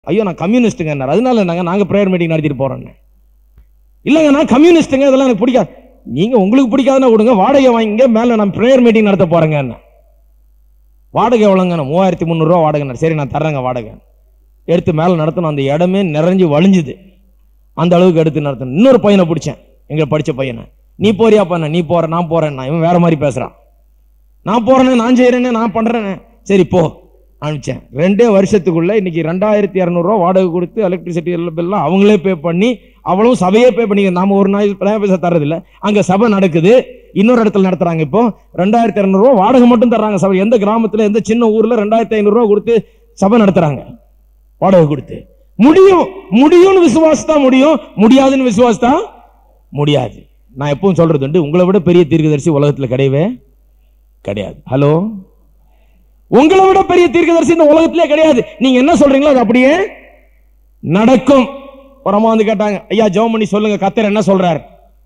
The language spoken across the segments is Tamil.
ஐயோ நான் கம்யூனிஸ்ட்டுங்க அதனால நாங்க நாங்க ப்ரேயர் மீட்டிங் நடத்திட்டு போறோன்னு இல்லைங்க நான் கம்யூனிஸ்ட்டுங்க இதெல்லாம் எனக்கு பிடிக்காது நீங்க உங்களுக்கு பிடிக்காதுன்னா விடுங்க வாடகை வாங்கிங்க மேல நான் ப்ரேயர் மீட்டிங் நடத்த போறேங்க என்ன வாடகை எவ்வளோங்க மூவாயிரத்தி முந்நூறுரூவா வாடகை சரி நான் தர்றேங்க வாடகை எடுத்து மேலே நடத்தணும் அந்த இடமே நிறைஞ்சு வழிஞ்சுது அந்த அளவுக்கு எடுத்து நடத்தணும் இன்னொரு பையனை பிடிச்சேன் எங்களை படிச்ச பையனை நீ போறியா பண்ண நீ போற நான் போறேன்னா இவன் வேற மாதிரி பேசுறான் நான் போறேனே நான் செய்யறேனே நான் பண்றேனே சரி போ அனுப்பிச்சேன் ரெண்டே வருஷத்துக்குள்ள இன்னைக்கு ரெண்டாயிரத்தி இரநூறுவா வாடகை கொடுத்து எலக்ட்ரிசிட்டி பில்லாம் அவங்களே பே பண்ணி அவளும் சபையே பே பண்ணி நாம ஒரு நாள் பைசா தர்றதில்ல அங்க சபை நடக்குது இன்னொரு இடத்துல நடத்துறாங்க இப்போ ரெண்டாயிரத்தி இரநூறுவா வாடகை மட்டும் தர்றாங்க சபை எந்த கிராமத்துல எந்த சின்ன ஊர்ல ரெண்டாயிரத்தி ஐநூறுரூவா கொடுத்து சபை நடத்துறாங்க வாடகை கொடுத்து முடியும் முடியும்னு விசுவாசத்தா முடியும் முடியாதுன்னு விசுவாசத்தா முடியாது நான் எப்பவும் சொல்றது உண்டு உங்களை விட பெரிய தீர்க்கதரிசி உலகத்துல கிடையவே கிடையாது ஹலோ உங்களை விட பெரிய தீர்க்கதரிசி இந்த உலகத்திலே கிடையாது நீங்க என்ன சொல்றீங்களோ அது அப்படியே நடக்கும் புறமா வந்து கேட்டாங்க ஐயா ஜெபம் பண்ணி சொல்லுங்க கத்தர் என்ன சொல்றார்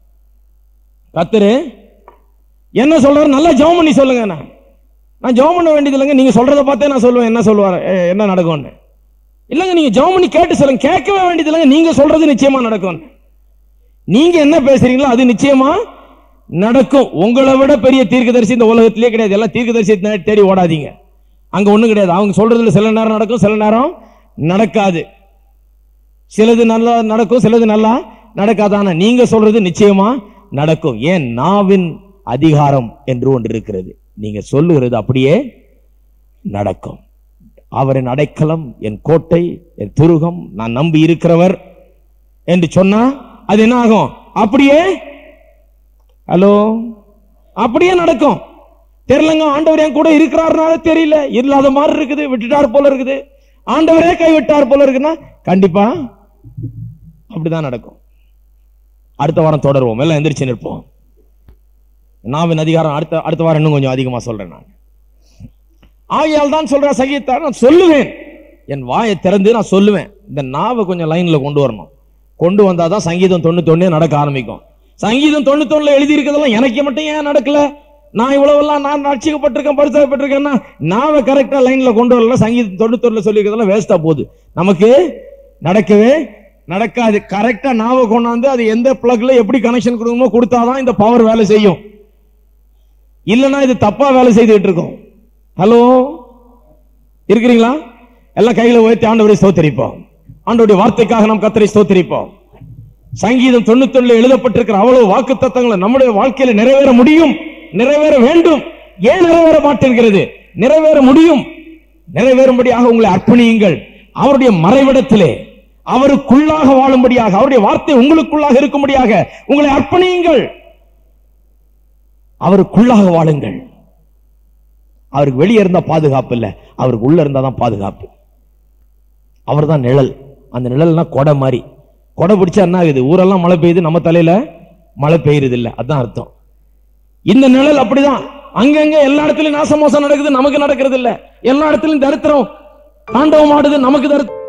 கத்தரு என்ன சொல்றாரு நல்லா ஜெபம் பண்ணி சொல்லுங்க நான் நான் ஜெபம் பண்ண வேண்டியது இல்லைங்க நீங்க சொல்றத பார்த்தே நான் சொல்லுவேன் என்ன சொல்லுவார் எ- என்ன நடக்கும்னு இல்லைங்க நீங்க ஜெபம் பண்ணி கேட்டு சொல்லுங்க கேட்கவே வேண்டியது இல்லைங்க நீங்க சொல்றது நிச்சயமா நடக்கும் நீங்க என்ன பேசுறீங்களோ அது நிச்சயமா நடக்கும் உங்களை விட பெரிய தீர்க்கதரிசி இந்த உலகத்திலே கிடையாது எல்லாம் தீர்க்கதரிசி தேடி ஓடாதீங்க அங்க ஒண்ணும் கிடையாது அவங்க சொல்றதுல சில நேரம் நடக்கும் சில நேரம் நடக்காது சிலது நல்லா நடக்கும் சிலது நல்லா நடக்காது ஆனா நீங்க சொல்றது நிச்சயமா நடக்கும் ஏன் நாவின் அதிகாரம் என்று ஒன்று இருக்கிறது நீங்க சொல்லுகிறது அப்படியே நடக்கும் அவரின் அடைக்கலம் என் கோட்டை என் துருகம் நான் நம்பி இருக்கிறவர் என்று சொன்னா அது என்ன ஆகும் அப்படியே ஹலோ அப்படியே நடக்கும் தெரியலங்க ஆண்டவர் என் கூட இருக்கிறாருனால தெரியல இல்லாத மாதிரி இருக்குது விட்டுட்டார் போல இருக்குது ஆண்டவரே கைவிட்டார் போல இருக்குன்னா கண்டிப்பா அப்படிதான் நடக்கும் அடுத்த வாரம் தொடருவோம் எல்லாம் எந்திரிச்சு நிற்போம் நாவின் அதிகாரம் அடுத்த அடுத்த வாரம் இன்னும் கொஞ்சம் அதிகமா சொல்றேன் நான் ஆகையால் தான் சொல்ற சங்கீத்தார் நான் சொல்லுவேன் என் வாயை திறந்து நான் சொல்லுவேன் இந்த நாவை கொஞ்சம் லைன்ல கொண்டு வரணும் கொண்டு வந்தாதான் சங்கீதம் தொண்ணூத்தொன்னே நடக்க ஆரம்பிக்கும் சங்கீதம் தொண்ணூத்தொன்னுல எழுதி இருக்கிறதெல்லாம் எனக்கு மட்டும் ஏன் நடக்கல நான் இவ்வளவெல்லாம் நான் ரட்சிக்கப்பட்டிருக்கேன் பரிசாகப்பட்டிருக்கேன்னா நாவை கரெக்டா லைன்ல கொண்டு வரல சங்கீதம் தொண்ணூத்தொன்னுல சொல்லியிருக்கிறதெல்லாம் வேஸ்டா போகுது நமக்கு நடக்கவே நடக்காது கரெக்டா நாவை கொண்டாந்து அது எந்த பிளக்ல எப்படி கனெக்ஷன் கொடுக்கணுமோ கொடுத்தாதான் இந்த பவர் வேலை செய்யும் இல்லைன்னா இது தப்பா வேலை செய்துட்டு இருக்கும் ஹலோ இருக்கிறீங்களா எல்லாம் கையில உயர்த்தி ஆண்டவரை ஸ்தோத்தரிப்போம் ஆண்டவருடைய வார்த்தைக்காக நாம் கத்தரை ஸ்தோத்தரிப்போம் சங்கீதம் தொண்ணூத்தொன்னுல எழுதப்பட்டிருக்கிற அவ்வளவு வாக்கு தத்தங்களை நம்முடைய வாழ்க்கையில நிறைவேற முடியும் நிறைவேற வேண்டும் ஏன் நிறைவேற மாட்டேங்கிறது நிறைவேற முடியும் நிறைவேறும்படியாக உங்களை அர்ப்பணியுங்கள் அவருடைய மறைவிடத்திலே அவருக்குள்ளாக வாழும்படியாக அவருடைய வார்த்தை உங்களுக்குள்ளாக இருக்கும்படியாக உங்களை அர்ப்பணியுங்கள் அவருக்குள்ளாக வாழுங்கள் அவருக்கு வெளியே இருந்தா பாதுகாப்பு இல்ல அவருக்கு உள்ள இருந்தா தான் பாதுகாப்பு அவர் தான் நிழல் அந்த நிழல்னா கொடை மாதிரி கொடை பிடிச்சா என்ன ஆகுது ஊரெல்லாம் மழை பெய்யுது நம்ம தலையில மழை பெய்யுறது இல்ல அதான் அர்த்தம் இந்த நிழல் அப்படிதான் அங்கங்க எல்லா இடத்துலயும் நாசமோசம் நடக்குது நமக்கு நடக்கிறது இல்ல எல்லா இடத்துலயும் தரித்திரம் தாண்டவம் ஆடுது நமக்கு தரித்திரம்